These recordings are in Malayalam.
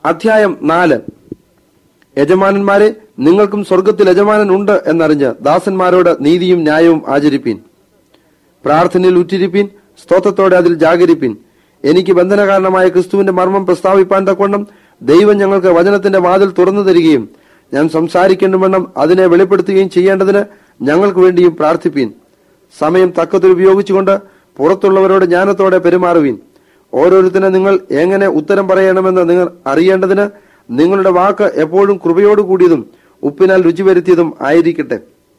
അധ്യായം നാല് യജമാനന്മാരെ നിങ്ങൾക്കും സ്വർഗത്തിൽ യജമാനൻ ഉണ്ട് എന്നറിഞ്ഞ് ദാസന്മാരോട് നീതിയും ന്യായവും ആചരിപ്പീൻ പ്രാർത്ഥനയിൽ ഉറ്റിരിപ്പീൻ സ്തോത്രത്തോടെ അതിൽ ജാഗരിപ്പീൻ എനിക്ക് ബന്ധനകാരണമായ ക്രിസ്തുവിന്റെ മർമ്മം പ്രസ്താവിപ്പാൻ തക്കവണ്ണം ദൈവം ഞങ്ങൾക്ക് വചനത്തിന്റെ വാതിൽ തുറന്നു തരികയും ഞാൻ സംസാരിക്കേണ്ടവണ്ണം അതിനെ വെളിപ്പെടുത്തുകയും ചെയ്യേണ്ടതിന് ഞങ്ങൾക്ക് വേണ്ടിയും പ്രാർത്ഥിപ്പീൻ സമയം തക്കത്തിൽ ഉപയോഗിച്ചുകൊണ്ട് പുറത്തുള്ളവരോട് ജ്ഞാനത്തോടെ പെരുമാറുവീൻ ഓരോരുത്തരെ നിങ്ങൾ എങ്ങനെ ഉത്തരം പറയണമെന്ന് നിങ്ങൾ അറിയേണ്ടതിന് നിങ്ങളുടെ വാക്ക് എപ്പോഴും കൃപയോട് കൂടിയതും ഉപ്പിനാൽ രുചി വരുത്തിയതും ആയിരിക്കട്ടെ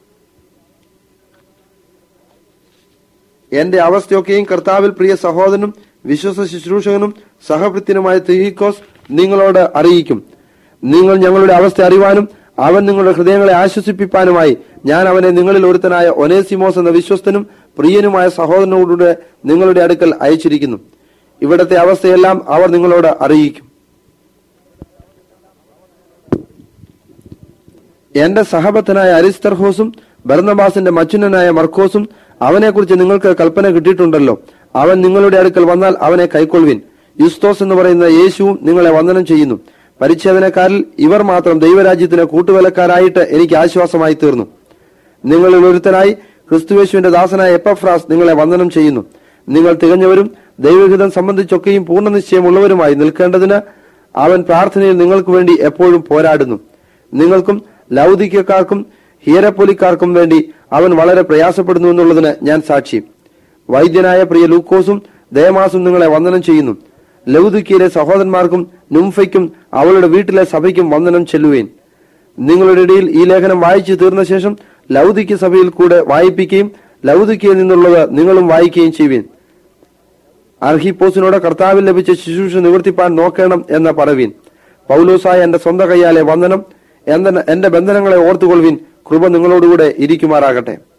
എന്റെ അവസ്ഥയൊക്കെയും കർത്താവിൽ പ്രിയ സഹോദരനും വിശ്വസ ശുശ്രൂഷകനും സഹഭൃത്യനുമായ തിഹിക്കോസ് നിങ്ങളോട് അറിയിക്കും നിങ്ങൾ ഞങ്ങളുടെ അവസ്ഥ അറിവാനും അവൻ നിങ്ങളുടെ ഹൃദയങ്ങളെ ആശ്വസിപ്പിപ്പാനുമായി ഞാൻ അവനെ നിങ്ങളിൽ ഒരുത്തനായ ഒനേസിമോസ് എന്ന വിശ്വസ്തനും പ്രിയനുമായ സഹോദരനോടുകൂടെ നിങ്ങളുടെ അടുക്കൽ അയച്ചിരിക്കുന്നു ഇവിടത്തെ അവസ്ഥയെല്ലാം അവർ നിങ്ങളോട് അറിയിക്കും എന്റെ സഹബത്തനായ അരിസ്തർഹോസും ബർന്നബാസിന്റെ മച്ചുനനായ മർക്കോസും അവനെക്കുറിച്ച് നിങ്ങൾക്ക് കൽപ്പന കിട്ടിയിട്ടുണ്ടല്ലോ അവൻ നിങ്ങളുടെ അടുക്കൽ വന്നാൽ അവനെ കൈക്കൊള്ളുവിൻ യുസ്തോസ് എന്ന് പറയുന്ന യേശുവും നിങ്ങളെ വന്ദനം ചെയ്യുന്നു പരിച്ഛേദനക്കാരിൽ ഇവർ മാത്രം ദൈവരാജ്യത്തിന് കൂട്ടുവേലക്കാരായിട്ട് എനിക്ക് ആശ്വാസമായി തീർന്നു നിങ്ങളിൽ ഒരുത്തനായി ക്രിസ്തുവേശുവിന്റെ ദാസനായ എപ്പഫ്രാസ് നിങ്ങളെ വന്ദനം ചെയ്യുന്നു നിങ്ങൾ തികഞ്ഞവരും ദൈവഹിതം സംബന്ധിച്ചൊക്കെയും പൂർണ്ണ നിശ്ചയമുള്ളവരുമായി നിൽക്കേണ്ടതിന് അവൻ പ്രാർത്ഥനയിൽ നിങ്ങൾക്ക് വേണ്ടി എപ്പോഴും പോരാടുന്നു നിങ്ങൾക്കും ലൗകികക്കാർക്കും ഹീരപ്പൊലിക്കാർക്കും വേണ്ടി അവൻ വളരെ പ്രയാസപ്പെടുന്നു എന്നുള്ളതിന് ഞാൻ സാക്ഷി വൈദ്യനായ പ്രിയ ലൂക്കോസും ദേമാസും നിങ്ങളെ വന്ദനം ചെയ്യുന്നു ലൗദിക്കയിലെ സഹോദരന്മാർക്കും നുംഫയ്ക്കും അവളുടെ വീട്ടിലെ സഭയ്ക്കും വന്ദനം ചെല്ലുവേൻ നിങ്ങളുടെ ഇടയിൽ ഈ ലേഖനം വായിച്ചു തീർന്ന ശേഷം ലൗദിക്യ സഭയിൽ കൂടെ വായിപ്പിക്കുകയും ലൗദിക്കയിൽ നിന്നുള്ളത് നിങ്ങളും വായിക്കുകയും ചെയ്യുവേൻ അർഹിപ്പോസിനോട് കർത്താവിൽ ലഭിച്ച ശുശ്രൂഷ നിവർത്തിപ്പാൻ നോക്കണം എന്ന് പറവീൻ പൗലോസായ എന്റെ സ്വന്തം കൈയാലെ വന്ദനം എന്റെ എന്റെ ബന്ധനങ്ങളെ ഓർത്തുകൊള്ളുവിൻ കൃപ നിങ്ങളോടുകൂടെ ഇരിക്കുമാറാകട്ടെ